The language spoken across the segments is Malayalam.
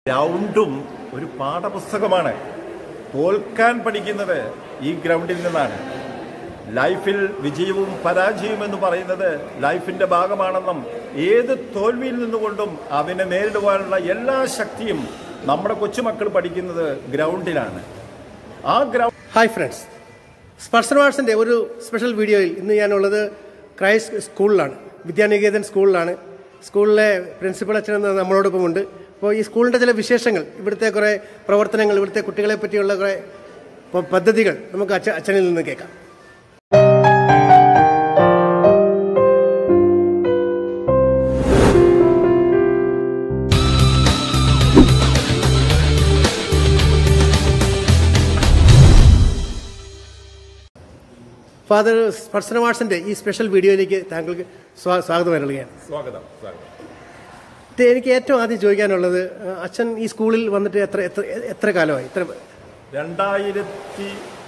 ഗ്രൗണ്ടും ഒരു പാഠപുസ്തകമാണ് തോൽക്കാൻ പഠിക്കുന്നത് ഈ ഗ്രൗണ്ടിൽ നിന്നാണ് ലൈഫിൽ വിജയവും പരാജയവും എന്ന് പറയുന്നത് ലൈഫിന്റെ ഭാഗമാണെന്നും ഏത് തോൽവിയിൽ നിന്നുകൊണ്ടും അതിനെ നേരിടുവാനുള്ള എല്ലാ ശക്തിയും നമ്മുടെ കൊച്ചുമക്കൾ പഠിക്കുന്നത് ഗ്രൗണ്ടിലാണ് ആ ഗ്രൗണ്ട് ഹായ് ഫ്രണ്ട്സ് സ്പർശന ആർട്സിൻ്റെ ഒരു സ്പെഷ്യൽ വീഡിയോയിൽ ഇന്ന് ഞാനുള്ളത് ക്രൈസ്റ്റ് സ്കൂളിലാണ് വിദ്യാനികേതൻ സ്കൂളിലാണ് സ്കൂളിലെ പ്രിൻസിപ്പൽ അച്ഛൻ എന്ന നമ്മളോടൊപ്പം ഉണ്ട് അപ്പോൾ ഈ സ്കൂളിൻ്റെ ചില വിശേഷങ്ങൾ ഇവിടുത്തെ കുറേ പ്രവർത്തനങ്ങൾ ഇവിടുത്തെ കുട്ടികളെ പറ്റിയുള്ള കുറേ പ- പദ്ധതികൾ നമുക്ക് അച്ഛ അച്ഛനിൽ നിന്ന് കേൾക്കാം ഫാദർ സ്പർശന ആർട്സിൻ്റെ ഈ സ്പെഷ്യൽ വീഡിയോയിലേക്ക് താങ്കൾക്ക് സ്വാ- സ്വാഗതം അറിയുകയാണ് സ്വാഗതം സ്വാഗതം ഇത് എനിക്ക് ഏറ്റവും ആദ്യം ചോദിക്കാനുള്ളത് അഹ് അച്ഛൻ ഈ സ്കൂളിൽ വന്നിട്ട് എത്ര എത്ര എത്ര കാലമായി എത്ര രണ്ടായിരത്തി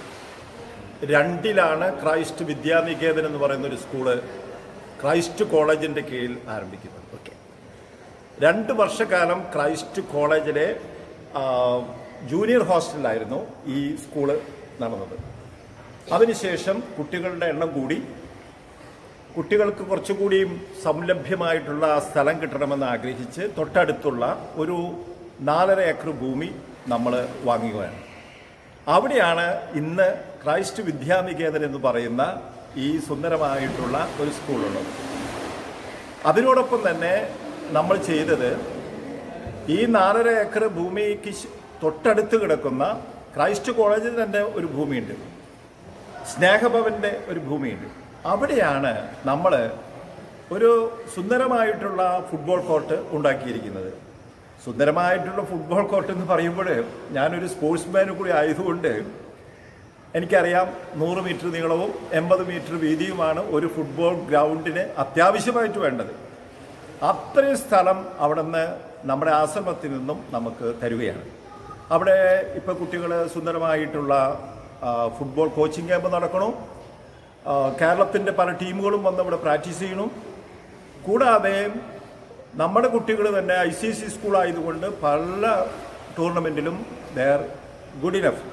രണ്ടിലാണ് ക്രൈസ്റ്റ് വിദ്യാനികേതൻ എന്ന് പറയുന്ന ഒരു സ്കൂള് ക്രൈസ്റ്റ് കോളേജിന്റെ കീഴിൽ ആരംഭിക്കുന്നത് ഓക്കെ രണ്ട് വർഷക്കാലം ക്രൈസ്റ്റ് കോളേജിലെ ആ, ജൂനിയർ ഹോസ്റ്റലിലായിരുന്നു ഈ സ്കൂള് നടന്നത് അതിനുശേഷം കുട്ടികളുടെ എണ്ണം കൂടി കുട്ടികൾക്ക് കുറച്ചുകൂടിയും സംലഭ്യമായിട്ടുള്ള സ്ഥലം കിട്ടണമെന്ന് ആഗ്രഹിച്ച് തൊട്ടടുത്തുള്ള ഒരു നാലര ഏക്കർ ഭൂമി നമ്മൾ വാങ്ങുകയാണ് അവിടെയാണ് ഇന്ന് ക്രൈസ്റ്റ് വിദ്യാനികേതൻ എന്ന് പറയുന്ന ഈ സുന്ദരമായിട്ടുള്ള ഒരു സ്കൂളുള്ളത് അതിനോടൊപ്പം തന്നെ നമ്മൾ ചെയ്തത് ഈ നാലര ഏക്കർ ഭൂമിക്ക് ശ്- തൊട്ടടുത്ത് കിടക്കുന്ന ക്രൈസ്റ്റ് കോളേജിൽ തന്നെ ഒരു ഭൂമിയുണ്ട് സ്നേഹഭവന്റെ ഒരു ഭൂമിയുണ്ട് അവിടെയാണ് നമ്മൾ ഒരു സുന്ദരമായിട്ടുള്ള ഫുട്ബോൾ കോർട്ട് ഉണ്ടാക്കിയിരിക്കുന്നത് സുന്ദരമായിട്ടുള്ള ഫുട്ബോൾ കോർട്ട് എന്ന് പറയുമ്പോൾ ഞാനൊരു സ്പോർട്സ്മാനും കൂടി ആയതുകൊണ്ട് എനിക്കറിയാം നൂറ് മീറ്റർ നീളവും എൺപത് മീറ്റർ വീതിയുമാണ് ഒരു ഫുട്ബോൾ ഗ്രൗണ്ടിന് അത്യാവശ്യമായിട്ട് വേണ്ടത് അത്രയും സ്ഥലം അവിടുന്ന് നമ്മുടെ ആശ്രമത്തിൽ നിന്നും നമുക്ക് തരികയാണ് അവിടെ ഇപ്പോൾ കുട്ടികൾ സുന്ദരമായിട്ടുള്ള ആ, ഫുട്ബോൾ കോച്ചിങ് ക്യാമ്പ് നടക്കണു ആ, കേരളത്തിൻ്റെ പല ടീമുകളും വന്ന് ഇവിടെ പ്രാക്ടീസ് ചെയ്യണു കൂടാതെ നമ്മുടെ കുട്ടികൾ തന്നെ ഐ സി സി സ്കൂൾ ആയതുകൊണ്ട് പല ടൂർണമെൻറ്റിലും ദർ ഗുഡ് ഇനഫ്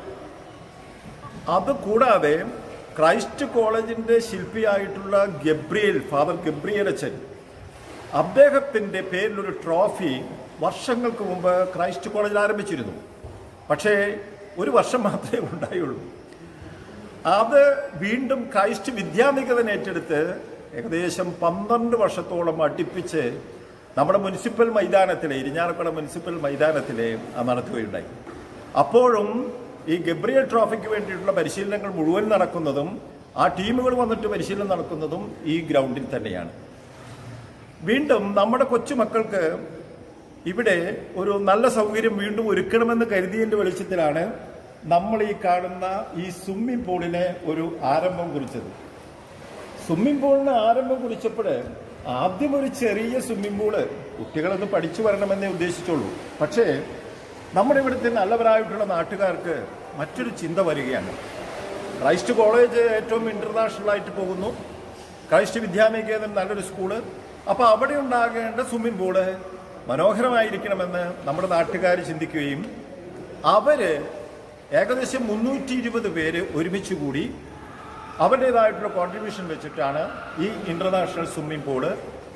അത് കൂടാതെ ക്രൈസ്റ്റ് കോളേജിന്റെ ശില്പിയായിട്ടുള്ള ഗബ്രിയേൽ ഫാദർ ഗബ്രിയേൽ അച്ഛൻ അദ്ദേഹത്തിന്റെ പേരിലൊരു ട്രോഫി വർഷങ്ങൾക്ക് മുമ്പ് ക്രൈസ്റ്റ് കോളേജിൽ ആരംഭിച്ചിരുന്നു പക്ഷേ ഒരു വർഷം മാത്രമേ ഉണ്ടായുള്ളൂ അത് വീണ്ടും ക്രൈസ്റ്റ് വിദ്യാനികതൻ ഏറ്റെടുത്ത് ഏകദേശം പന്ത്രണ്ട് വർഷത്തോളം അടുപ്പിച്ച് നമ്മുടെ മുനിസിപ്പൽ മൈതാനത്തിലെ ഇരിഞ്ഞാലക്കുട മുനിസിപ്പൽ മൈതാനത്തിലെ അത് നടത്തുകയുണ്ടായി അപ്പോഴും ഈ ഗബ്രിയൽ ട്രോഫിക്ക് വേണ്ടിയിട്ടുള്ള പരിശീലനങ്ങൾ മുഴുവൻ നടക്കുന്നതും ആ ടീമുകൾ വന്നിട്ട് പരിശീലനം നടക്കുന്നതും ഈ ഗ്രൗണ്ടിൽ തന്നെയാണ് വീണ്ടും നമ്മുടെ കൊച്ചുമക്കൾക്ക് ഇവിടെ ഒരു നല്ല സൗകര്യം വീണ്ടും ഒരുക്കണമെന്ന് കരുതിയതിന്റെ വെളിച്ചത്തിലാണ് നമ്മൾ ഈ കാണുന്ന ഈ സ്വിമ്മിംഗ് പൂളിന് ഒരു ആരംഭം കുറിച്ചത് സ്വിമ്മിംഗ് പൂളിന് ആരംഭം കുറിച്ചപ്പോൾ ആദ്യം ഒരു ചെറിയ സ്വിമ്മിംഗ് പൂള് കുട്ടികളൊന്ന് പഠിച്ചു വരണമെന്നേ ഉദ്ദേശിച്ചുള്ളൂ പക്ഷേ നമ്മുടെ ഇവിടുത്തെ നല്ലവരായിട്ടുള്ള നാട്ടുകാർക്ക് മറ്റൊരു ചിന്ത വരികയാണ് ക്രൈസ്റ്റ് കോളേജ് ഏറ്റവും ഇന്റർനാഷണൽ ആയിട്ട് പോകുന്നു ക്രൈസ്റ്റ് വിദ്യാനികേതൻ നല്ലൊരു സ്കൂള് അപ്പോൾ അവിടെ ഉണ്ടാകേണ്ട സ്വിമ്മിംഗ് പൂള് മനോഹരമായിരിക്കണമെന്ന് നമ്മുടെ നാട്ടുകാർ ചിന്തിക്കുകയും അവര് ഏകദേശം മുന്നൂറ്റി ഇരുപത് പേര് ഒരുമിച്ച് കൂടി അവരുടേതായിട്ടുള്ള കോൺട്രിബ്യൂഷൻ വെച്ചിട്ടാണ് ഈ ഇന്റർനാഷണൽ സ്വിമ്മിംഗ് പൂള്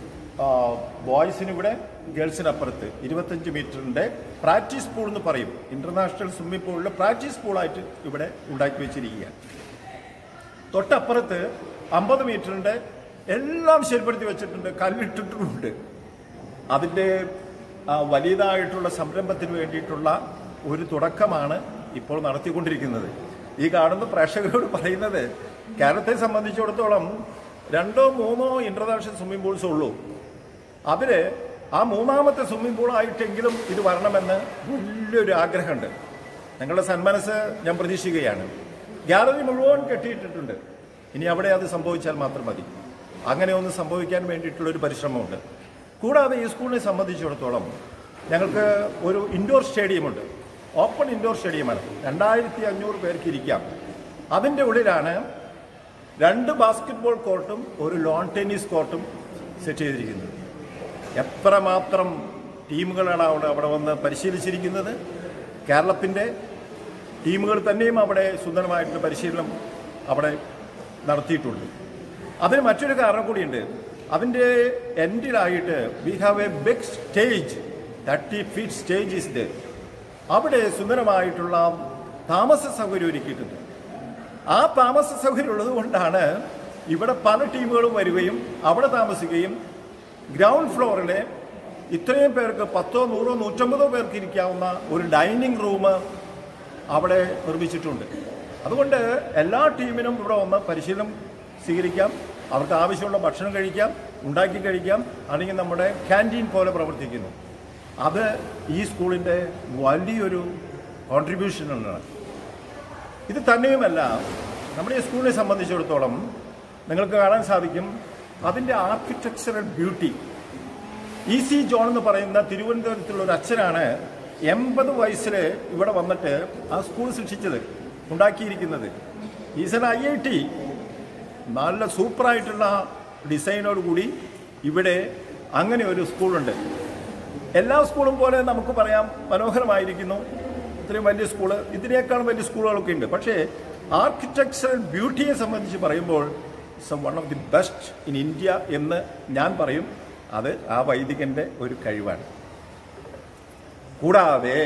ബോയ്സിന് ഇവിടെ ഗേൾസിന് അപ്പുറത്ത് ഇരുപത്തഞ്ച് മീറ്ററിന്റെ പ്രാക്ടീസ് പൂൾ എന്ന് പറയും ഇന്റർനാഷണൽ സ്വിമ്മിംഗ് പൂളിൽ പ്രാക്ടീസ് പൂളായിട്ട് ഇവിടെ ഉണ്ടാക്കി വെച്ചിരിക്കുകയാണ് തൊട്ടപ്പുറത്ത് അമ്പത് മീറ്ററിന്റെ എല്ലാം ശരിപ്പെടുത്തി വെച്ചിട്ടുണ്ട് കല്ലിട്ടിട്ടുമുണ്ട് അതിൻ്റെ ആ, വലിയതായിട്ടുള്ള സംരംഭത്തിന് വേണ്ടിയിട്ടുള്ള ഒരു തുടക്കമാണ് ഇപ്പോൾ നടത്തിക്കൊണ്ടിരിക്കുന്നത് ഈ കാണുന്ന പ്രേക്ഷകരോട് പറയുന്നത് കേരളത്തെ സംബന്ധിച്ചിടത്തോളം രണ്ടോ മൂന്നോ ഇന്റർനാഷണൽ സ്വിമ്മിംഗ് പൂൾസ് ഉള്ളൂ അതില് ആ മൂന്നാമത്തെ സ്വിമ്മിംഗ് പൂൾ ആയിട്ടെങ്കിലും ഇത് വരണമെന്ന് വലിയൊരു ആഗ്രഹമുണ്ട് ഞങ്ങളുടെ സന്മനസ് ഞാൻ പ്രതീക്ഷിക്കുകയാണ് ഗ്യാലറി മുഴുവൻ കെട്ടിയിട്ടിട്ടുണ്ട് ഇനി അവിടെ അത് സംഭവിച്ചാൽ മാത്രം മതി അങ്ങനെ ഒന്ന് സംഭവിക്കാൻ വേണ്ടിയിട്ടുള്ള ഒരു പരിശ്രമമുണ്ട് കൂടാതെ ഈ സ്കൂളിനെ സംബന്ധിച്ചിടത്തോളം ഞങ്ങൾക്ക് ഒരു ഇൻഡോർ സ്റ്റേഡിയമുണ്ട് ഓപ്പൺ ഇൻഡോർ സ്റ്റേഡിയമാണ് രണ്ടായിരത്തി അഞ്ഞൂറ് പേർക്ക് ഇരിക്കാം അതിൻ്റെ ഉള്ളിലാണ് രണ്ട് ബാസ്കറ്റ്ബോൾ കോർട്ടും ഒരു ലോൺ ടെന്നീസ് കോർട്ടും സെറ്റ് ചെയ്തിരിക്കുന്നത് എത്രമാത്രം ടീമുകളാണ് അവിടെ അവിടെ വന്ന് പരിശീലിച്ചിരിക്കുന്നത് കേരളത്തിൻ്റെ ടീമുകൾ തന്നെയും അവിടെ സുന്ദരമായിട്ടുള്ള പരിശീലനം അവിടെ നടത്തിയിട്ടുണ്ട് അതിന് മറ്റൊരു കാരണം കൂടിയുണ്ട് അതിൻ്റെ എൻഡിലായിട്ട് we have a big stage thirty feet stage is the അവിടെ സുന്ദരമായിട്ടുള്ള താമസ സൗകര്യം ഒരുക്കിയിട്ടുണ്ട് ആ താമസ സൗകര്യം ഉള്ളത് കൊണ്ടാണ് ഇവിടെ പല ടീമുകളും വരികയും അവിടെ താമസിക്കുകയും ഗ്രൗണ്ട് ഫ്ലോറിലെ ഇത്രയും പേർക്ക് പത്തോ നൂറോ നൂറ്റമ്പതോ പേർക്ക് ഇരിക്കാവുന്ന ഒരു ഡൈനിങ് റൂം അവിടെ നിർമ്മിച്ചിട്ടുണ്ട് അതുകൊണ്ട് എല്ലാ ടീമിനും ഇവിടെ വന്ന് പരിശീലനം സ്വീകരിക്കാം അവർക്ക് ആവശ്യമുള്ള ഭക്ഷണം കഴിക്കാം ഉണ്ടാക്കി കഴിക്കാം അല്ലെങ്കിൽ നമ്മുടെ ക്യാൻറ്റീൻ പോലെ പ്രവർത്തിക്കുന്നു അത് ഈ സ്കൂളിൻ്റെ വലിയൊരു കോൺട്രിബ്യൂഷനാണ് ഇത് തന്നെയുമല്ല നമ്മുടെ ഈ സ്കൂളിനെ സംബന്ധിച്ചിടത്തോളം നിങ്ങൾക്ക് കാണാൻ സാധിക്കും അതിൻ്റെ architectural beauty E C John എന്ന് പറയുന്ന തിരുവനന്തപുരത്തുള്ള ഒരു അച്ഛനാണ് എൺപത് വയസ്സിൽ ഇവിടെ വന്നിട്ട് ആ സ്കൂൾ സൃഷ്ടിച്ചത് ഉണ്ടാക്കിയിരിക്കുന്നത് is N I I T നല്ല സൂപ്പറായിട്ടുള്ള ഡിസൈനോട് കൂടി ഇവിടെ അങ്ങനെ ഒരു സ്കൂളുണ്ട് എല്ലാ സ്കൂളും പോലെ നമുക്ക് പറയാം മനോഹരമായിരിക്കുന്നു ഇത്രയും വലിയ സ്കൂള് ഇതിനേക്കാളും വലിയ സ്കൂളുകളൊക്കെ ഉണ്ട് പക്ഷേ ആർക്കിടെക്ചറൽ ബ്യൂട്ടിയെ സംബന്ധിച്ച് പറയുമ്പോൾ it's one of the best in India എന്ന് ഞാൻ പറയും അത് ആ വൈദികന്റെ ഒരു കഴിവാണ് കൂടാതെ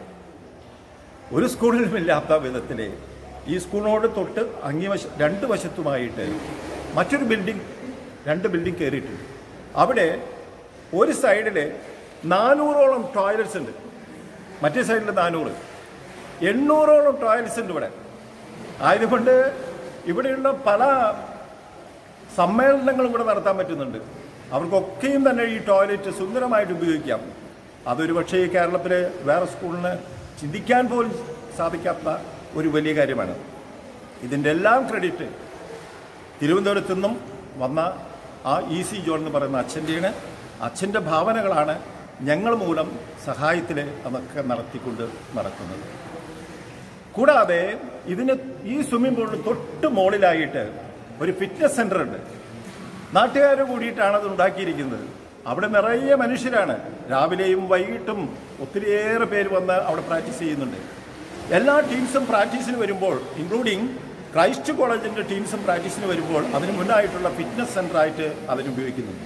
ഒരു സ്കൂളിലും ഇല്ലാത്ത വിധത്തിൽ ഈ സ്കൂളിനോട് തൊട്ട് അങ്ങേവശ രണ്ട് വശത്തുമായിട്ട് മറ്റൊരു ബിൽഡിംഗ് രണ്ട് ബിൽഡിംഗ് കയറിയിട്ടുണ്ട് അവിടെ ഒരു സൈഡിൽ നാനൂറോളം ടോയ്ലറ്റ്സ് ഉണ്ട് മറ്റേ സൈഡിൽ നാനൂറ് എണ്ണൂറോളം ടോയ്ലറ്റ്സ് ഉണ്ട് ഇവിടെ ആയതുകൊണ്ട് ഇവിടെയുള്ള പല സമ്മേളനങ്ങളും ഇവിടെ നടത്താൻ പറ്റുന്നുണ്ട് അവർക്കൊക്കെയും തന്നെ ഈ ടോയ്ലറ്റ് സുന്ദരമായിട്ട് ഉപയോഗിക്കാം അതൊരു പക്ഷേ ഈ കേരളത്തിലെ വേറെ സ്കൂളിന് ചിന്തിക്കാൻ പോലും സാധിക്കാത്ത ഒരു വലിയ കാര്യമാണ് ഇതിൻ്റെ എല്ലാം ക്രെഡിറ്റ് തിരുവനന്തപുരത്തു നിന്നും വന്ന ആ ഇ സി ജോൺ എന്ന് പറയുന്ന അച്ഛൻ്റെയാണ് അച്ഛൻ്റെ ഭാവനകളാണ് ഞങ്ങൾ മൂലം സഹായത്തിൽ അതൊക്കെ നടത്തിക്കൊണ്ട് നടക്കുന്നത് കൂടാതെ ഇതിന് ഈ സ്വിമ്മിംഗ് പൂളിന് തൊട്ട് മുകളിലായിട്ട് ഒരു ഫിറ്റ്നസ് സെന്റർ ഉണ്ട് നാട്ടുകാർ കൂടിയിട്ടാണ് അത് ഉണ്ടാക്കിയിരിക്കുന്നത് അവിടെ നിറയെ മനുഷ്യരാണ് രാവിലെയും വൈകിട്ടും ഒത്തിരിയേറെ പേര് വന്ന് അവിടെ പ്രാക്ടീസ് ചെയ്യുന്നുണ്ട് എല്ലാ ടീംസും പ്രാക്ടീസിന് വരുമ്പോൾ ഇൻക്ലൂഡിങ് ക്രൈസ്റ്റ് കോളേജിന്റെ ടീംസും പ്രാക്ടീസിന് വരുമ്പോൾ അതിന് മുന്നായിട്ടുള്ള ഫിറ്റ്നസ് സെന്റർ ആയിട്ട് അതിന് ഉപയോഗിക്കുന്നുണ്ട്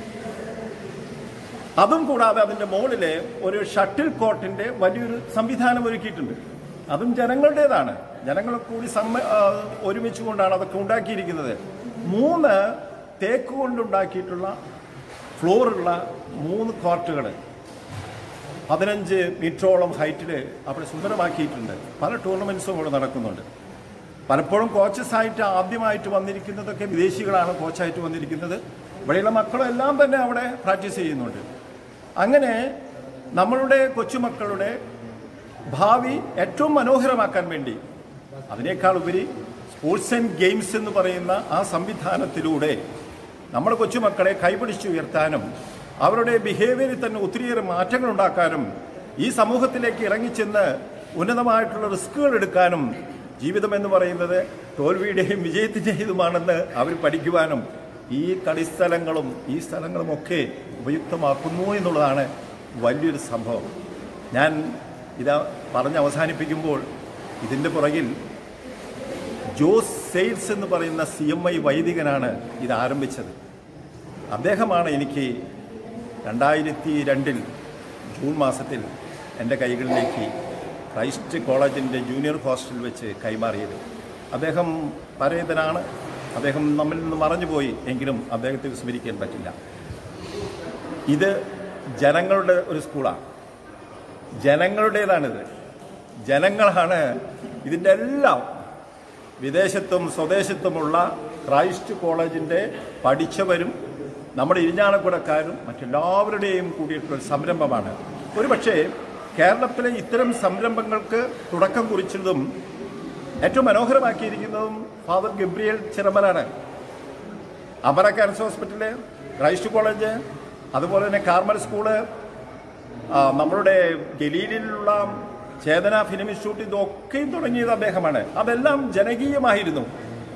അതും കൂടാതെ അതിന്റെ മുകളിൽ ഒരു ഷട്ടിൽ കോർട്ടിന്റെ വലിയൊരു സംവിധാനം ഒരുക്കിയിട്ടുണ്ട് അതും ജനങ്ങളുടേതാണ് ജനങ്ങളെ കൂടി സമ്മ ആ, ഒരുമിച്ചുകൊണ്ടാണ് അതൊക്കെ ഉണ്ടാക്കിയിരിക്കുന്നത് മൂന്ന് തേക്ക് കൊണ്ടുണ്ടാക്കിയിട്ടുള്ള ഫ്ലോറുള്ള മൂന്ന് കോർട്ടുകൾ പതിനഞ്ച് മീറ്ററോളം ഹൈറ്റിൽ അവിടെ സുന്ദരമാക്കിയിട്ടുണ്ട് പല ടൂർണമെന്റ്സും അവിടെ നടക്കുന്നുണ്ട് പലപ്പോഴും കോച്ചസ് ആയിട്ട് ആദ്യമായിട്ട് വന്നിരിക്കുന്നതൊക്കെ വിദേശികളാണ് കോച്ചായിട്ട് വന്നിരിക്കുന്നത് ഇവിടെയുള്ള മക്കളെല്ലാം തന്നെ അവിടെ പ്രാക്ടീസ് ചെയ്യുന്നുണ്ട് അങ്ങനെ നമ്മളുടെ കൊച്ചുമക്കളുടെ ഭാവി ഏറ്റവും മനോഹരമാക്കാൻ വേണ്ടി അതിനേക്കാൾ ഉപരി സ്പോർട്സ് ആൻഡ് ഗെയിംസ് എന്ന് പറയുന്ന ആ സംവിധാനത്തിലൂടെ നമ്മുടെ കൊച്ചുമക്കളെ കൈപിടിച്ചുയർത്താനും അവരുടെ ബിഹേവിയറിൽ തന്നെ ഒത്തിരിയേറെ മാറ്റങ്ങൾ ഉണ്ടാക്കാനും ഈ സമൂഹത്തിലേക്ക് ഇറങ്ങിച്ചെന്ന് ഉന്നതമായിട്ടുള്ള റിസ്കുകൾ എടുക്കാനും ജീവിതം എന്ന് പറയുന്നത് തോൽവിയുടെയും വിജയത്തിൻ്റെതുമാണെന്ന് അവർ പഠിക്കുവാനും ഈ കളിസ്ഥലങ്ങളും ഈ സ്ഥലങ്ങളും ഒക്കെ ഉപയുക്തമാക്കുന്നു എന്നുള്ളതാണ് വലിയൊരു സംഭവം ഞാൻ ഇത് പറഞ്ഞ് അവസാനിപ്പിക്കുമ്പോൾ ഇതിൻ്റെ പുറകിൽ ജോസ് സെയിൽസ് എന്ന് പറയുന്ന സി എം ഐ വൈദികനാണ് ഇത് ആരംഭിച്ചത് അദ്ദേഹമാണ് എനിക്ക് രണ്ടായിരത്തി രണ്ടിൽ ജൂൺ മാസത്തിൽ എൻ്റെ കൈകളിലേക്ക് ക്രൈസ്റ്റ് കോളേജിൻ്റെ ജൂനിയർ ഹോസ്റ്റലിൽ വെച്ച് കൈമാറിയത് അദ്ദേഹം പരേതനാണ് അദ്ദേഹം നമ്മിൽ നിന്ന് മറഞ്ഞുപോയി എങ്കിലും അദ്ദേഹത്തെ വിസ്മരിക്കാൻ പറ്റില്ല ഇത് ജനങ്ങളുടെ ഒരു സ്കൂളാണ് ജനങ്ങളുടേതാണിത് ജനങ്ങളാണ് ഇതിൻ്റെ എല്ലാം വിദേശത്തും സ്വദേശത്തുമുള്ള ക്രൈസ്റ്റ് കോളേജിൻ്റെ പഠിച്ചവരും നമ്മുടെ ഇരിഞ്ഞാലക്കുടക്കാരും മറ്റെല്ലാവരുടെയും കൂടിയിട്ടുള്ള ഒരു സംരംഭമാണ് ഒരുപക്ഷേ കേരളത്തിലെ ഇത്തരം സംരംഭങ്ങൾക്ക് തുടക്കം കുറിച്ചതും ഏറ്റവും മനോഹരമാക്കിയിരിക്കുന്നതും ഫാദർ ഗബ്രിയൽ ചിറമലാണ് Amala cancer hospital Christ college അതുപോലെ തന്നെ കാർമൽ സ്കൂള് ആ, നമ്മളുടെ ഗലീലിലുള്ള ചേതന ഫിലിം ഇൻസ്റ്റിറ്റ്യൂട്ട് ഇതൊക്കെയും തുടങ്ങിയത് അദ്ദേഹമാണ് അതെല്ലാം ജനകീയമായിരുന്നു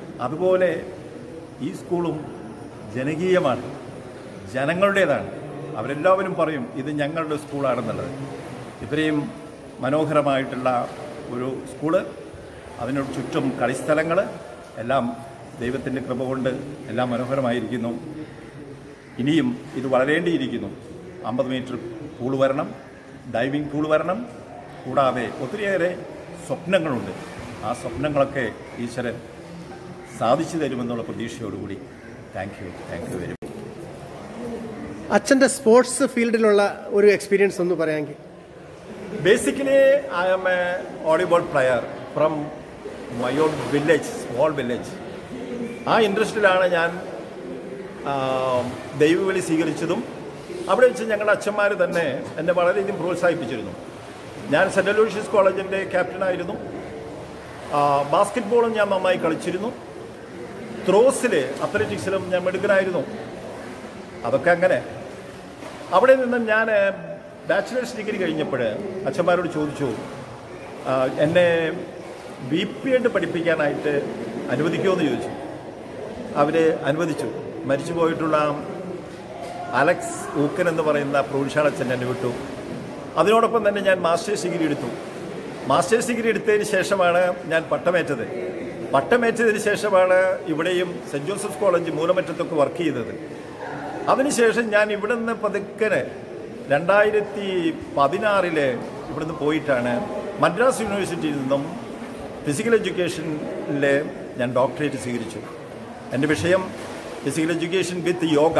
അതുപോലെ ഈ സ്കൂളും ജനകീയമാണ് ജനങ്ങളുടേതാണ് അവരെല്ലാവരും പറയും ഇത് ഞങ്ങളുടെ സ്കൂളാണെന്നുള്ളത് ഇത്രയും മനോഹരമായിട്ടുള്ള ഒരു സ്കൂള് അതിനോട് ചുറ്റും കളിസ്ഥലങ്ങൾ എല്ലാം ദൈവത്തിൻ്റെ കൃപ കൊണ്ട് എല്ലാം മനോഹരമായിരിക്കുന്നു ഇനിയും ഇത് വളരേണ്ടിയിരിക്കുന്നു അമ്പത് മീറ്റർ പൂൾ വരണം ഡൈവിംഗ് പൂൾ വരണം കൂടാതെ ഒത്തിരിയേറെ സ്വപ്നങ്ങളുണ്ട് ആ സ്വപ്നങ്ങളൊക്കെ ഈശ്വരൻ സാധിച്ചു തരുമെന്നുള്ള പ്രതീക്ഷയോടുകൂടി thank you thank you very much അച്ഛൻ്റെ സ്പോർട്സ് ഫീൽഡിലുള്ള ഒരു എക്സ്പീരിയൻസ് ഒന്ന് പറയാമെങ്കിൽ Basically, I am a volleyball player from my own village, small village. ആ ഇൻട്രസ്റ്റിലാണ് ഞാൻ ആ, ദൈവവിളി സ്വീകരിച്ചതും അവിടെ വെച്ച് ഞങ്ങളുടെ അച്ഛന്മാർ തന്നെ എന്നെ വളരെയധികം പ്രോത്സാഹിപ്പിച്ചിരുന്നു ഞാൻ സെൻറ്റ് ലൂഷ്യസ് കോളേജിൻ്റെ ക്യാപ്റ്റനായിരുന്നു ആ, ബാസ്കറ്റ് ബോളും ഞാൻ നന്നായി കളിച്ചിരുന്നു ത്രോസിൽ അത്ലറ്റിക്സിലും ഞാൻ മിടുക്കനായിരുന്നു അതൊക്കെ അങ്ങനെ അവിടെ നിന്ന് ഞാൻ ബാച്ചിലേഴ്സ് ഡിഗ്രി കഴിഞ്ഞപ്പോൾ അച്ഛന്മാരോട് ചോദിച്ചു ആ, എന്നെ ബി പി എഡ് പഠിപ്പിക്കാനായിട്ട് അനുവദിക്കുമോ എന്ന് ചോദിച്ചു അവർ അനുവദിച്ചു മരിച്ചു പോയിട്ടുള്ള അലക്സ് ഊക്കൻ എന്ന് പറയുന്ന പ്രൊവിൻഷ്യാളച്ഛൻ എന്നെ വിട്ടു അതിനോടൊപ്പം തന്നെ ഞാൻ മാസ്റ്റേഴ്സ് ഡിഗ്രി എടുത്തു മാസ്റ്റേഴ്സ് ഡിഗ്രി എടുത്തതിന് ശേഷമാണ് ഞാൻ പട്ടമേറ്റത് പട്ടമേറ്റതിന് ശേഷമാണ് ഇവിടെയും സെൻറ് ജോസഫ് കോളേജ് മൂലമറ്റത്തൊക്കെ വർക്ക് ചെയ്തത് അതിനുശേഷം ഞാൻ ഇവിടുന്ന് പതുക്കനെ രണ്ടായിരത്തി പതിനാറില് ഇവിടുന്ന് പോയിട്ടാണ് മദ്രാസ് യൂണിവേഴ്സിറ്റിയിൽ നിന്നും ഫിസിക്കൽ എഡ്യൂക്കേഷനിലെ ഞാൻ ഡോക്ടറേറ്റ് സ്വീകരിച്ചു എൻ്റെ വിഷയം physical education with yoga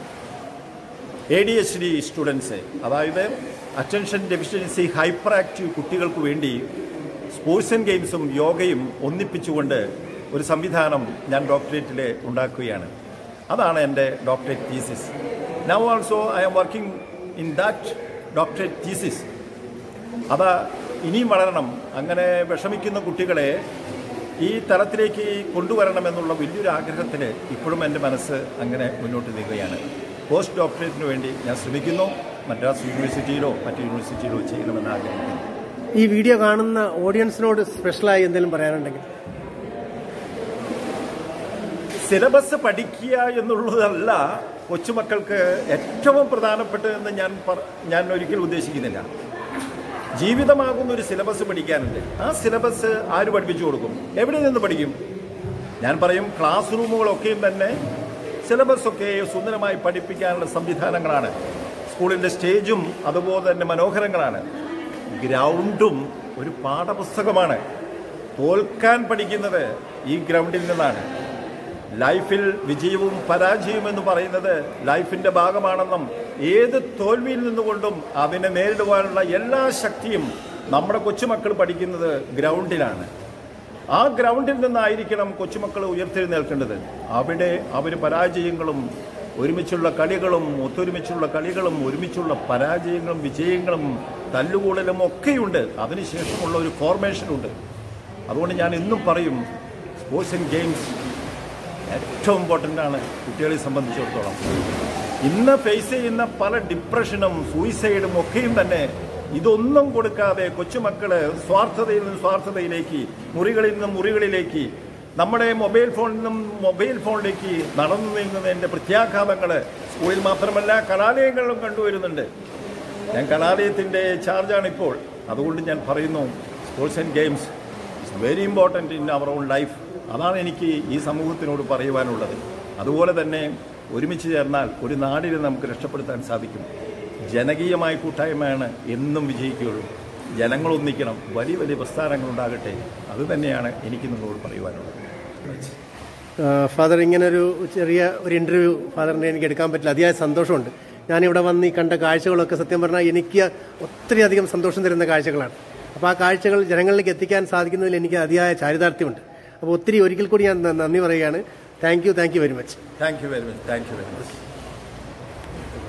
A D H D students അതായത് അറ്റൻഷൻ ഡെഫിഷ്യൻസി ഹൈപ്പർ ആക്റ്റീവ് കുട്ടികൾക്ക് വേണ്ടി സ്പോർട്സ് ആൻഡ് ഗെയിംസും യോഗയും ഒന്നിപ്പിച്ചുകൊണ്ട് ഒരു സംവിധാനം ഞാൻ ഡോക്ടറേറ്റിൽ ഉണ്ടാക്കുകയാണ് അതാണ് എൻ്റെ doctorate thesis now also I am working in that doctorate thesis അത് ഇനിയും വളരണം അങ്ങനെ വിഷമിക്കുന്ന കുട്ടികളെ ഈ തലത്തിലേക്ക് കൊണ്ടുവരണമെന്നുള്ള വലിയൊരു ആഗ്രഹത്തിൽ ഇപ്പോഴും എൻ്റെ മനസ്സ് അങ്ങനെ മുന്നോട്ട് നീങ്ങുകയാണ് പോസ്റ്റ് ഡോക്ടറേറ്റിന് വേണ്ടി ഞാൻ ശ്രമിക്കുന്നു മദ്രാസ് യൂണിവേഴ്സിറ്റിയിലോ മറ്റ് യൂണിവേഴ്സിറ്റിയിലോ ചെയ്യണമെന്ന് ആഗ്രഹിക്കുന്നു ഈ വീഡിയോ കാണുന്ന ഓഡിയൻസിനോട് സ്പെഷ്യലായി എന്തെങ്കിലും പറയാനുണ്ടെങ്കിൽ സിലബസ് പഠിക്കുക എന്നുള്ളതല്ല കൊച്ചുമക്കൾക്ക് ഏറ്റവും പ്രധാനപ്പെട്ടതെന്ന് ഞാൻ പറ- ഞാൻ ഒരിക്കലും ഉദ്ദേശിക്കുന്നില്ല ജീവിതമാകുന്ന ഒരു സിലബസ് പഠിക്കാനുണ്ട് ആ സിലബസ് ആര് പഠിപ്പിച്ചു കൊടുക്കും എവിടെ നിന്ന് പഠിക്കും ഞാൻ പറയും ക്ലാസ് റൂമുകളൊക്കെയും തന്നെ സിലബസ് ഒക്കെ സുന്ദരമായി പഠിപ്പിക്കാനുള്ള സംവിധാനങ്ങളാണ് സ്കൂളിൻ്റെ സ്റ്റേജും അതുപോലെ തന്നെ മനോഹരങ്ങളാണ് ഗ്രൗണ്ടും ഒരു പാഠപുസ്തകമാണ് തോൽക്കാൻ പഠിക്കുന്നത് ഈ ഗ്രൗണ്ടിൽ നിന്നാണ് ലൈഫിൽ വിജയവും പരാജയവും എന്ന് പറയുന്നത് ലൈഫിന്റെ ഭാഗമാണെന്നും ഏത് തോൽവിയിൽ നിന്നുകൊണ്ടും അതിനെ നേരിടുവാനുള്ള എല്ലാ ശക്തിയും നമ്മുടെ കൊച്ചുമക്കൾ പഠിക്കുന്നത് ഗ്രൗണ്ടിലാണ് ആ ഗ്രൗണ്ടിൽ നിന്നായിരിക്കണം കൊച്ചുമക്കൾ ഉയർത്തെഴുന്നേൽക്കേണ്ടത് അവിടെ അവർ പരാജയങ്ങളും ഒരുമിച്ചുള്ള കളികളും ഒത്തൊരുമിച്ചുള്ള കളികളും ഒരുമിച്ചുള്ള പരാജയങ്ങളും വിജയങ്ങളും തല്ലുകൂടലും ഒക്കെയുണ്ട് അതിനുശേഷമുള്ള ഒരു ഫോർമേഷനുണ്ട് അതുകൊണ്ട് ഞാൻ എന്നും പറയും സ്പോർട്സ് ആൻഡ് ഗെയിംസ് ഏറ്റവും ഇമ്പോർട്ടൻ്റ് ആണ് കുട്ടികളെ സംബന്ധിച്ചിടത്തോളം ഇന്ന് ഫേസ് ചെയ്യുന്ന പല ഡിപ്രഷനും സൂയിസൈഡും ഒക്കെയും തന്നെ ഇതൊന്നും കൊടുക്കാതെ കൊച്ചുമക്കള് സ്വാർത്ഥതയിൽ നിന്ന് സ്വാർത്ഥതയിലേക്ക് മുറികളിൽ നിന്നും മുറികളിലേക്ക് നമ്മുടെ മൊബൈൽ ഫോണിൽ നിന്നും മൊബൈൽ ഫോണിലേക്ക് നടന്നു നീങ്ങുന്നതിൻ്റെ പ്രത്യാഘാതങ്ങൾ സ്കൂളിൽ മാത്രമല്ല കലാലയങ്ങളിലും കണ്ടുവരുന്നുണ്ട് ഞാൻ കലാലയത്തിൻ്റെ ചാർജാണ് ഇപ്പോൾ അതുകൊണ്ട് ഞാൻ പറയുന്നു sports and games it's very important in our own life അതാണ് എനിക്ക് ഈ സമൂഹത്തിനോട് പറയുവാനുള്ളത് അതുപോലെ തന്നെ ഒരുമിച്ച് ചേർന്നാൽ ഒരു നാടിനെ നമുക്ക് രക്ഷപ്പെടുത്താൻ സാധിക്കും ജനകീയമായ കൂട്ടായ്മയാണ് എന്നും വിജയിക്കുകയുള്ളൂ ജനങ്ങൾ ഒന്നിക്കണം വലിയ വലിയ പ്രസ്ഥാനങ്ങൾ ഉണ്ടാകട്ടെ അത് തന്നെയാണ് എനിക്ക് നിങ്ങളോട് പറയുവാനുള്ളത് ഫാദർ ഇങ്ങനൊരു ചെറിയ ഒരു ഇൻ്റർവ്യൂ ഫാദറിനെ എനിക്ക് എടുക്കാൻ പറ്റില്ല അതിയായ സന്തോഷമുണ്ട് ഞാനിവിടെ വന്ന് ഈ കണ്ട കാഴ്ചകളൊക്കെ സത്യം പറഞ്ഞാൽ എനിക്ക് ഒത്തിരി അധികം സന്തോഷം തരുന്ന കാഴ്ചകളാണ് അപ്പോൾ ആ കാഴ്ചകൾ ജനങ്ങളിലേക്ക് എത്തിക്കാൻ സാധിക്കുന്നതിൽ എനിക്ക് അതിയായ ചാരിതാർത്ഥ്യമുണ്ട് അപ്പോൾ ഒത്തിരി ഒരിക്കൽ കൂടി ഞാൻ ന- നന്ദി പറയുകയാണ് thank you thank you very much thank you very much thank you very much